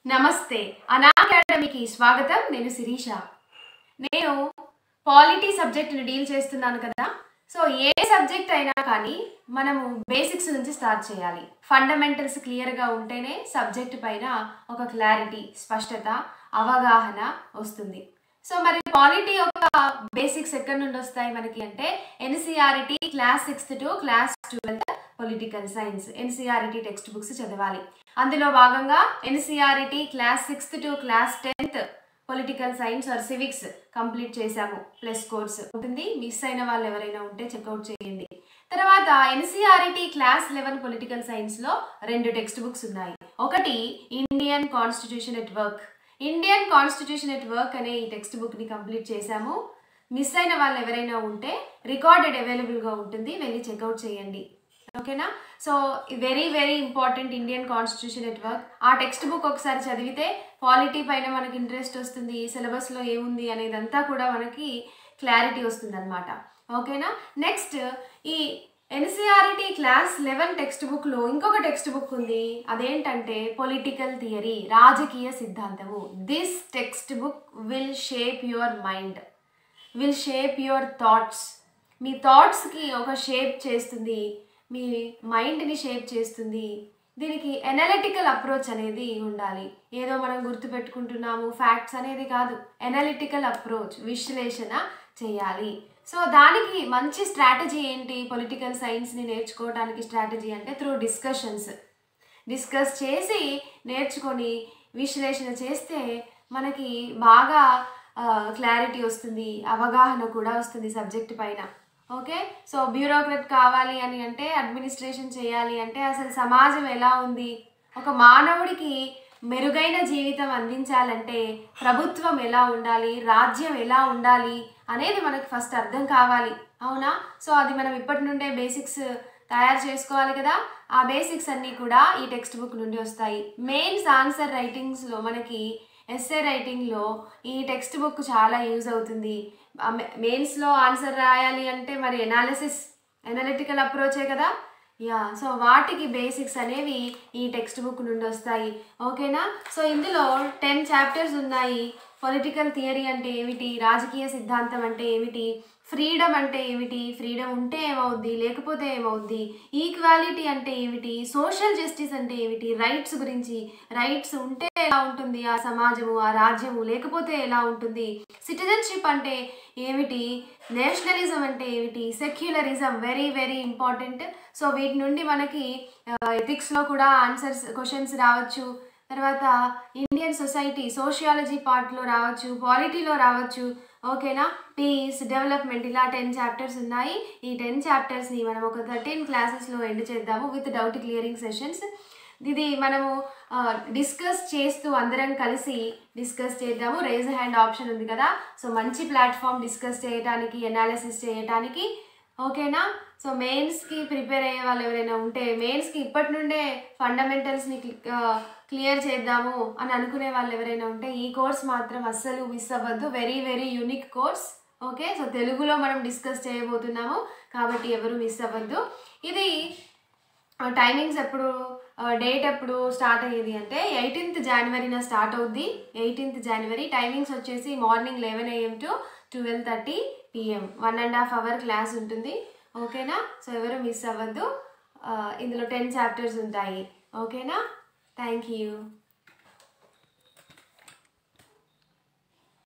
నమస్తే అనా అకాడమీకి స్వాగతం నేను శిరీష నేను పాలిటీ సబ్జెక్ట్ని డీల్ చేస్తున్నాను కదా సో ఏ సబ్జెక్ట్ అయినా కానీ మనము బేసిక్స్ నుంచి స్టార్ట్ చేయాలి ఫండమెంటల్స్ క్లియర్గా ఉంటేనే సబ్జెక్ట్ పైన ఒక క్లారిటీ స్పష్టత అవగాహన వస్తుంది సో మరి పాలిటీ యొక్క బేసిక్స్ ఎక్కడి నుండి వస్తాయి మనకి అంటే NCERT class sixth to class twelfth political science NCERT text books చదవాలి అందులో భాగంగా NCERT class sixth to class tenth political science or civics complete చేశాము ప్లస్ కోర్స్ ఉంటుంది మిస్ అయిన వాళ్ళు ఎవరైనా ఉంటే చెక్అవుట్ చేయండి తర్వాత ఎన్సీఆర్టీ క్లాస్ లెవెన్ పొలిటికల్ సైన్స్లో రెండు టెక్స్ట్ బుక్స్ ఉన్నాయి ఒకటి Indian constitution at work Indian constitution at work అనే ఈ టెక్స్ట్ బుక్ని కంప్లీట్ చేశాము మిస్ అయిన వాళ్ళు ఎవరైనా ఉంటే రికార్డెడ్ అవైలబుల్గా ఉంటుంది వెళ్ళి చెక్అవుట్ చేయండి ఓకేనా so very very important Indian constitution at work ఆ టెక్స్ట్ బుక్ ఒకసారి చదివితే పాలిటీ పైన మనకి ఇంట్రెస్ట్ వస్తుంది సిలబస్లో ఏముంది అనేదంతా కూడా మనకి క్లారిటీ వస్తుంది అనమాట ఓకేనా నెక్స్ట్ ఈ ఎన్సీఆర్టీ క్లాస్ లెవెన్ టెక్స్ట్ బుక్లో ఇంకొక టెక్స్ట్ బుక్ ఉంది అదేంటంటే పొలిటికల్ థియరీ రాజకీయ సిద్ధాంతము this text book will shape your mind will shape your thoughts మీ థాట్స్కి ఒక షేప్ చేస్తుంది మీ మైండ్ని షేప్ చేస్తుంది దీనికి ఎనలిటికల్ అప్రోచ్ అనేది ఉండాలి ఏదో మనం గుర్తుపెట్టుకుంటున్నాము ఫ్యాక్ట్స్ అనేది కాదు ఎనలిటికల్ అప్రోచ్ విశ్లేషణ చేయాలి సో దానికి మంచి స్ట్రాటజీ ఏంటి పొలిటికల్ సైన్స్ని నేర్చుకోవడానికి స్ట్రాటజీ అంటే త్రూ డిస్కషన్స్ డిస్కస్ చేసి నేర్చుకొని విశ్లేషణ చేస్తే మనకి బాగా క్లారిటీ వస్తుంది అవగాహన కూడా వస్తుంది సబ్జెక్ట్ పైన ఓకే సో బ్యూరోక్రట్ కావాలి అని అంటే అడ్మినిస్ట్రేషన్ చేయాలి అంటే అసలు సమాజం ఎలా ఉంది ఒక మానవుడికి మెరుగైన జీవితం అందించాలంటే ప్రభుత్వం ఎలా ఉండాలి రాజ్యం ఎలా ఉండాలి అనేది మనకి ఫస్ట్ అర్థం కావాలి అవునా సో అది మనం ఇప్పటి నుండే బేసిక్స్ తయారు చేసుకోవాలి కదా ఆ బేసిక్స్ అన్నీ కూడా ఈ టెక్స్ట్ బుక్ నుండి వస్తాయి మెయిన్స్ ఆన్సర్ రైటింగ్స్లో మనకి ఎస్ఏ రైటింగ్లో ఈ టెక్స్ట్ బుక్ చాలా యూజ్ అవుతుంది మెయిన్స్లో ఆన్సర్ రాయాలి అంటే మరి ఎనాలిసిస్ ఎనాలిటికల్ అప్రోచే కదా యా సో వాటికి బేసిక్స్ అనేవి ఈ టెక్స్ట్ బుక్ నుండి వస్తాయి ఓకేనా సో ఇందులో టెన్ చాప్టర్స్ ఉన్నాయి పొలిటికల్ థియరీ అంటే ఏమిటి రాజకీయ సిద్ధాంతం అంటే ఏమిటి ఫ్రీడమ్ అంటే ఏమిటి ఫ్రీడమ్ ఉంటే ఏమవుద్ది లేకపోతే ఏమవుద్ది ఈక్వాలిటీ అంటే ఏమిటి సోషల్ జస్టిస్ అంటే ఏమిటి రైట్స్ గురించి రైట్స్ ఉంటే ఎలా ఉంటుంది ఆ సమాజము ఆ రాజ్యము లేకపోతే ఎలా ఉంటుంది సిటిజన్షిప్ అంటే ఏమిటి నేషనలిజం అంటే ఏమిటి secularism very very important so వీటి నుండి మనకి ఎథిక్స్లో కూడా ఆన్సర్స్ క్వశ్చన్స్ రావచ్చు తర్వాత ఇండియన్ సొసైటీ సోషియాలజీ పార్ట్లో రావచ్చు పాలిటీలో రావచ్చు ఓకేనా పీస్ డెవలప్మెంట్ ఇలా టెన్ చాప్టర్స్ ఉన్నాయి ఈ టెన్ చాప్టర్స్ని మనం ఒక థర్టీన్ క్లాసెస్లో ఎండ్ చేద్దాము విత్ డౌట్ క్లియరింగ్ సెషన్స్ ఇది మనము డిస్కస్ చేస్తూ అందరం కలిసి డిస్కస్ చేద్దాము రేజ్ హ్యాండ్ ఆప్షన్ ఉంది కదా సో మంచి ప్లాట్ఫామ్ డిస్కస్ చేయడానికి ఎనాలిసిస్ చేయడానికి ఓకేనా సో మెయిన్స్కి ప్రిపేర్ అయ్యే వాళ్ళు ఎవరైనా ఉంటే మెయిన్స్కి ఇప్పటి నుండే ఫండమెంటల్స్ని క్లియర్ చేద్దాము అని అనుకునే వాళ్ళు ఎవరైనా ఉంటే ఈ కోర్స్ మాత్రం అస్సలు మిస్ అవ్వద్దు very very unique course okay so తెలుగులో మనం డిస్కస్ చేయబోతున్నాము కాబట్టి ఎవరు మిస్ అవ్వద్దు ఇది టైమింగ్స్ ఎప్పుడు డేట్ ఎప్పుడు స్టార్ట్ అయ్యేది అంటే ఎయిటీన్త్ జనవరిన స్టార్ట్ అవుద్ది ఎయిటీన్త్ జనవరి టైమింగ్స్ వచ్చేసి morning eleven AM to twelve thirty PM one and half hour class ఉంటుంది ఓకేనా సో ఎవరు మిస్ అవ్వద్దు ఇందులో టెన్ చాప్టర్స్ ఉంటాయి ఓకేనా థ్యాంక్ యూ